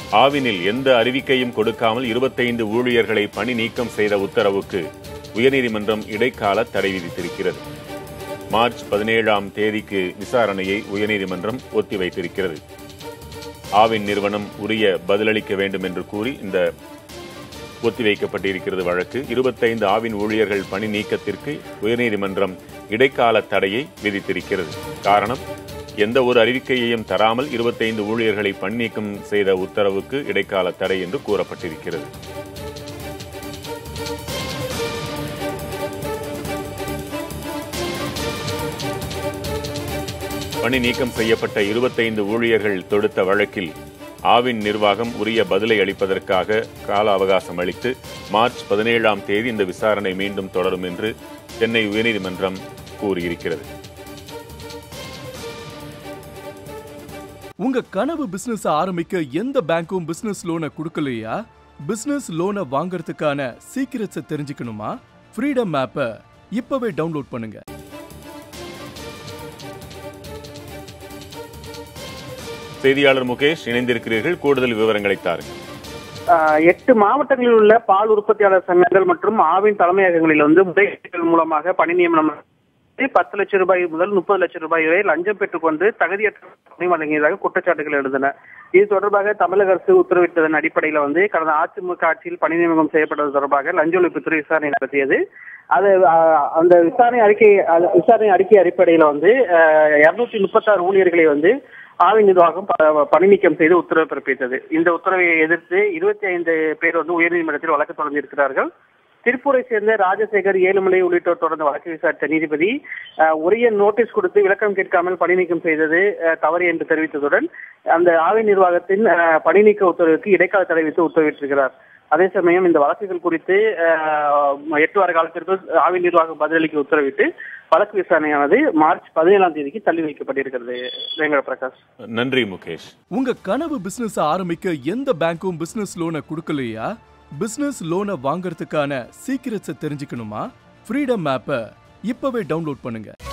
ஆவினில் எந்த அறிவிக்கையும் கொடுக்காமல் இருபத்தைந்து ஊழியர்களை பணி நீக்கம் செய்த உத்தரவுக்கு உயர்நீதிமன்றம் இடைக்கால தடை விதித்திருக்கிறது மார்ச் பதினேழாம் தேதிக்கு விசாரணையை உயர்நீதிமன்றம் ஒத்திவைத்திருக்கிறது ஆவின் நிறுவனம் உரிய பதிலளிக்க வேண்டும் என்று கூறி இந்த ஒத்திவைக்கப்பட்டிருக்கிறது வழக்கு இருபத்தைந்து ஆவின் ஊழியர்கள் பணி நீக்கத்திற்கு உயர்நீதிமன்றம் இடைக்கால தடையை விதித்திருக்கிறது காரணம் எந்த ஒரு அறிவிக்கையையும் தராமல் இருபத்தைந்து ஊழியர்களை பணி நீக்கம் செய்த உத்தரவுக்கு இடைக்கால தடை என்று கூறப்பட்டிருக்கிறது பணி நீக்கம் செய்யப்பட்ட இருபத்தைந்து ஊழியர்கள் தொடுத்த வழக்கில் ஆவின் நிர்வாகம் உரிய பதிலை அளிப்பதற்காக கால அவகாசம் அளித்து மார்ச் பதினேழாம் தேதி இந்த விசாரணை மீண்டும் தொடரும் என்று சென்னை உயர்நீதிமன்றம் கூறியிருக்கிறது உங்க கனவு பிசினஸ் ஆரம்பிக்க எந்த பேங்க்கும் பிசினஸ் லோனை கொடுக்கலையா பிசினஸ் லோனை வாங்குறதுக்கான சீக்கிரட்ஸை தெரிஞ்சுக்கணுமா ஃப்ரீடம் ஆப்பை இப்பவே டவுன்லோட் பண்ணுங்க செய்தியாளர் முகேஷ் இணைந்திருக்கிறீர்கள் கூடுதல் விவரங்களை தாருங்கள் ஆஹ் எட்டு மாவட்டங்களில் உள்ள பால் உற்பத்தியாளர் சங்கங்கள் மற்றும் ஆவின் தலைமையகங்களில் வந்து முறைகேடுகள் மூலமாக பணி நியமனம் நடத்தி பத்து லட்சம் ரூபாய் முதல் முப்பது லட்சம் ரூபாய் வரை லஞ்சம் பெற்றுக்கொண்டு தகுதியற்ற பணி வழங்கியதாக குற்றச்சாட்டுகள் எழுந்தன இது தொடர்பாக தமிழக அரசு உத்தரவிட்டதன் அடிப்படையில் வந்து கடந்த அதிமுக ஆட்சியில் பணி நியமனம் செய்யப்பட்டது தொடர்பாக லஞ்ச ஒழிப்புத்துறை விசாரணை நடத்தியது அது ஆஹ், அந்த விசாரணை அறிக்கை அந்த விசாரணை அறிக்கை அடிப்படையில் வந்து இருநூத்தி முப்பத்தாறு ஊழியர்களை வந்து ஆவி நிர்வாகம் ப- பணி நீக்கம் செய்து உத்தரவு பிறப்பித்தது இந்த உத்தரவை எதிர்த்து இருபத்தி ஐந்து பேர் வந்து உயர்நீதிமன்றத்தில் வழக்கு தொடர்ந்திருக்கிறார்கள் திருப்பூரை சேர்ந்த ராஜசேகர் ஏழுமலை உள்ளிட்டோர் தொடர்ந்த வழக்கு விசாரித்த நீதிபதி அஹ், உரிய நோட்டீஸ் கொடுத்து விளக்கம் கேட்காமல் பணி நீக்கம் செய்தது அஹ், தவறு என்று தெரிவித்ததுடன் அந்த ஆவி நிர்வாகத்தின் அஹ், பணி நீக்க உத்தரவுக்கு இடைக்கால தடை விதித்து உத்தரவிட்டிருக்கிறார் அதே சமயம் இந்த வழக்குகள் குறித்து அஹ், எட்டு வார காலத்திற்கு ஆவி நிர்வாகம் பதிலளிக்க உத்தரவிட்டு வழக்கு விசாரணையானது மார்ச் பதினேழாம் தேதிக்கு தள்ளி வைக்கப்பட்டிருக்கிறது வேங்கட பிரகாஷ் நன்றி முகேஷ் உங்க கனவு பிசினஸ் ஆரம்பிக்க எந்த பேங்க்கும் பிசினஸ் லோனை கொடுக்கலையா பிசினஸ் லோனை வாங்குறதுக்கான சீக்கிரட்ஸை தெரிஞ்சுக்கணுமா ஃப்ரீடம் ஆப்பை இப்பவே டவுன்லோட் பண்ணுங்க